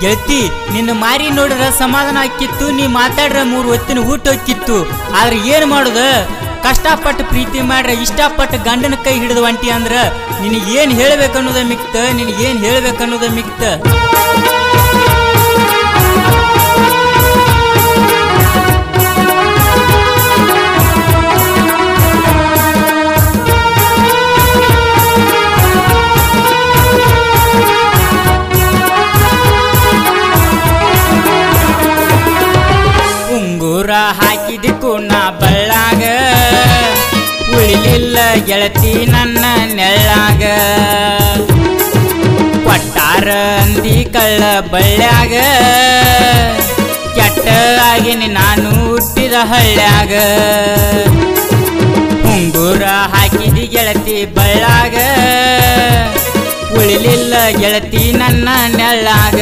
ಗೆಳತಿ ನಿನ್ನ ಮಾರಿ ನೋಡಿದ್ರ ಸಮಾಧಾನ ಆಕಿತ್ತು ನೀ ಮಾತಾಡ್ರ ಮೂರು ಹೊತ್ತಿನ ಊಟ ಹೋಗಿತ್ತು ಆದ್ರೆ ಏನ್ ಮಾಡುದ ಕಷ್ಟಪಟ್ಟು ಪ್ರೀತಿ ಮಾಡ್ರ ಇಷ್ಟಪಟ್ಟು ಗಂಡನ ಕೈ ಹಿಡಿದು ಒಂಟಿ ಅಂದ್ರ ನಿನಗೆ ಏನ್ ಹೇಳ್ಬೇಕನ್ನೋದ ಮಿಕ್ತ ನಿನಗೆ ಏನ್ ಹೇಳ್ಬೇಕನ್ನೋದ ಮಿಕ್ತ ಉಂಗುರ ಹಾಕಿದ ಕುಣ ಬಳ್ಳಾಗ ಉಳಿಲಿಲ್ಲ ಗೆಳತಿ ನನ್ನ ನೆಳ್ಳಾಗ ಕೊಟ್ಟಾರ ಅಂದಿ ಕಳ್ಳ ಬಳ್ಳ್ಯಾಗ ಕೆಟ್ಟ ಆಗಿನಿ ನಾನು ಹುಟ್ಟಿದ ಹಳ್ಳ್ಯಾಗ ಉಂಗುರ ಹಾಕಿದಿ ಗೆಳತಿ ಬಳ್ಳಾಗ ಉಳಿಲಿಲ್ಲ ಗೆಳತಿ ನನ್ನ ನೆಳ್ಳಾಗ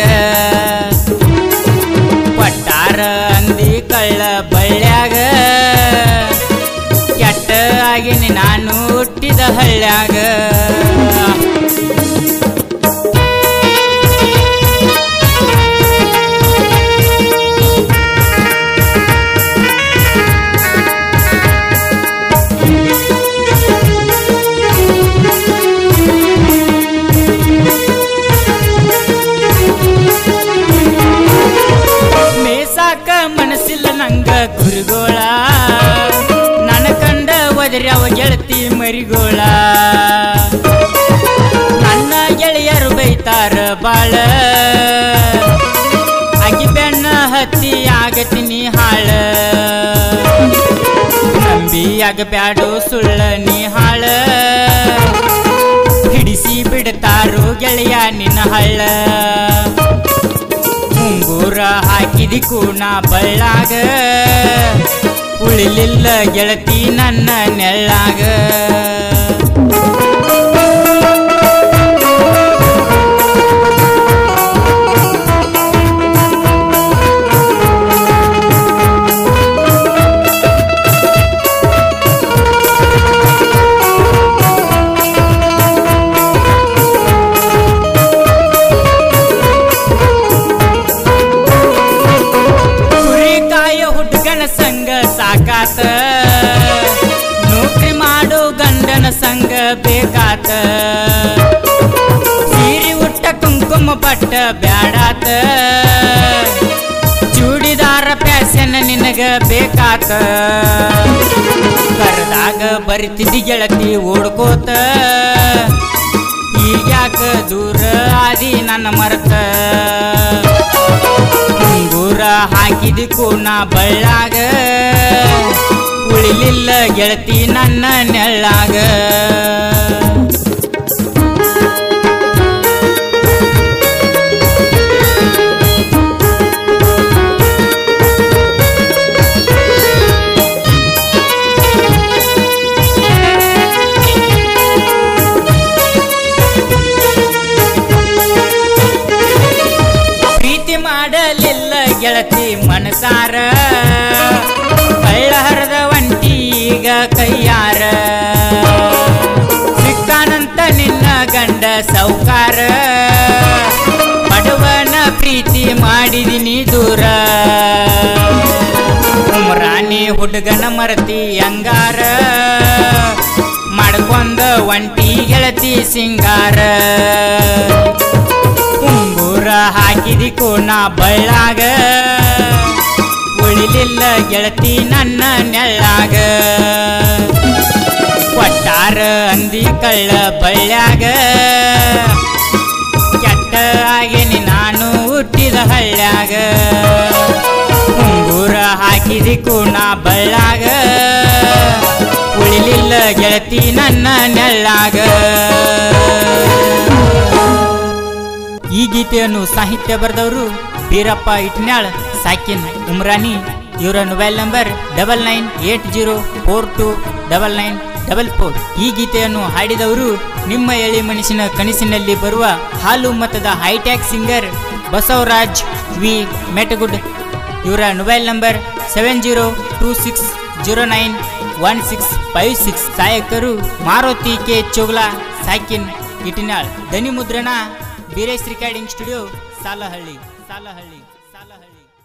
ಕೊಟ್ಟಾರ ಅಂದಿ ಕಳ್ಳ ಬಳ್ಳ್ಯಾಗ ಕೆಟ್ಟ ಆಗಿನಿ ನಾನು ಹುಟ್ಟಿದ ಹಳ್ಳ್ಯಾಗ ಮೇಸಾಕ ಮನಸ್ಸಿಲ್ಲ ನಂಗ ಗುರುಗೋಳ ನನ್ನ ಕಂಡ ಒದರ್ಯಾವ ಗೆಳತಿ ಮರಿಗೋಳ ನನ್ನ ಗೆಳೆಯರು ಬೈತಾರ ಬಾಳ ಅಗಿ ಬೆಣ್ಣ ಹತ್ತಿ ಆಗತೀನಿ ಹಾಳ ನಂಬಿ ಆಗಬ್ಯಾಡು ಸುಳ್ಳ ನೀ ಹಾಳ ಹಿಡಿಸಿ ಬಿಡ್ತಾರು ಗೆಳೆಯ ನಿನ್ನ ಹಳ್ಳ ಮುಂಗೂರ ಹಾಕಿದಿ ಕೂಣ ಬಳ್ಳಾಗ ಉಳಿಲಿಲ್ಲ ಗೆಳತಿ ನನ್ನ ನೆಳ್ಳಾಗ ಕುರಿಕಾಯ ಹುಡುಗನ ಸಂಗ ಸಾಕಾತ ನೌಕರಿ ಮಾಡೋ ಗಂಡನ ಸಂಗ ಬೇಕಾತ ಸೀರೆ ಉಟ್ಟ ಕುಂಕುಮ ಬಟ್ಟ ಬ್ಯಾಡಾತ ಚೂಡಿದಾರ ಪ್ಯಾಸನ್ ನಿನಗ ಬೇಕಾತ ಕರೆದಾಗ ಬರಿತಿದ್ದಿ ಗೆಳತಿ ಓಡ್ಕೋತ ಈಗ್ಯಾಕ ದೂರ ಆದಿ ನನ್ನ ಮರತ ಉಂಗೂರ ಹಾಕಿದಿ ಕೂನ ಬಳ್ಳಾಗ ಉಳಿಲಿಲ್ಲ ಗೆಳತಿ ನನ್ನ ನೆಳ್ಳಾಗ ಪ್ರೀತಿ ಮಾಡಲಿಲ್ಲ ಗೆಳತಿ ಮನಸಾರ ಕಳ್ಳ ಹರದ ಒಂಟಿ ಈಗ ಕೈಯಾರ ಸಿಕ್ಕಾನಂತ ನಿನ್ನ ಗಂಡ ಸೌಕಾರ ಬಡವನ ಪ್ರೀತಿ ಮಾಡಿದಿನಿ ದೂರ ಉಮ್ರಾಣಿ ಹುಡುಗನ ಮರತಿ ಅಂಗಾರ ಮಾಡ್ಕೊಂಡ ಒಂಟಿ ಗೆಳತಿ ಸಿಂಗಾರ ಉಂಗುರ ಹಾಕಿದಿ ಕೋಣ ಬಳ್ಳಾಗ ಉಳಿಲಿಲ್ಲ ಗೆಳತಿ ನನ್ನ ನೆಳ್ಳಾಗ ಕೊಟ್ಟಾರ ಅಂದಿ ಕಳ್ಳ ಬಳ್ಳ್ಯಾಗ ಕೆಟ್ಟ ಆಗೇನಿ ನಾನು ಹುಟ್ಟಿದ ಹಳ್ಳ್ಯಾಗ ಉಂಗುರ ಹಾಕಿದಿ ಕೋಣ ಬಳ್ಳಾಗ ಉಳಿಲಿಲ್ಲ ಗೆಳತಿ ನನ್ನ ನೆಳ್ಳಾಗ ಈ ಗೀತೆಯನ್ನು ಸಾಹಿತ್ಯ ಬರೆದವರು ಬೀರಪ್ಪ ಇಟ್ನ್ಯಾಳ್ ಸಾಕಿನ್ ಉಮ್ರಾನಿ ಇವರ mobile number double nine eight zero four two double nine double four ಈ ಗೀತೆಯನ್ನು ಹಾಡಿದವರು ನಿಮ್ಮ ಎಳಿ ಮನಸ್ಸಿನ ಕನಸಿನಲ್ಲಿ ಬರುವ ಹಾಲು ಮತದ hi tech singer Basavaraj V Metagud ಇವರ mobile number seven zero two six zero nine one six five six ಸಹಾಯಕರು ಮಾರುತಿ ಕೆ ಚೋಗ್ಲಾ ಸಾಕಿನ್ ಇಟಿನಾಳ್ ದನಿ ಮುದ್ರಣ ಬೀರೇಶ್ ರಿಕಾರ್ಡಿಂಗ್ ಸ್ಟುಡಿಯೋ ಸಾಲಹಳ್ಳಿ ಸಾಲಹಳ್ಳಿ ಸಾಲಹಳ್ಳಿ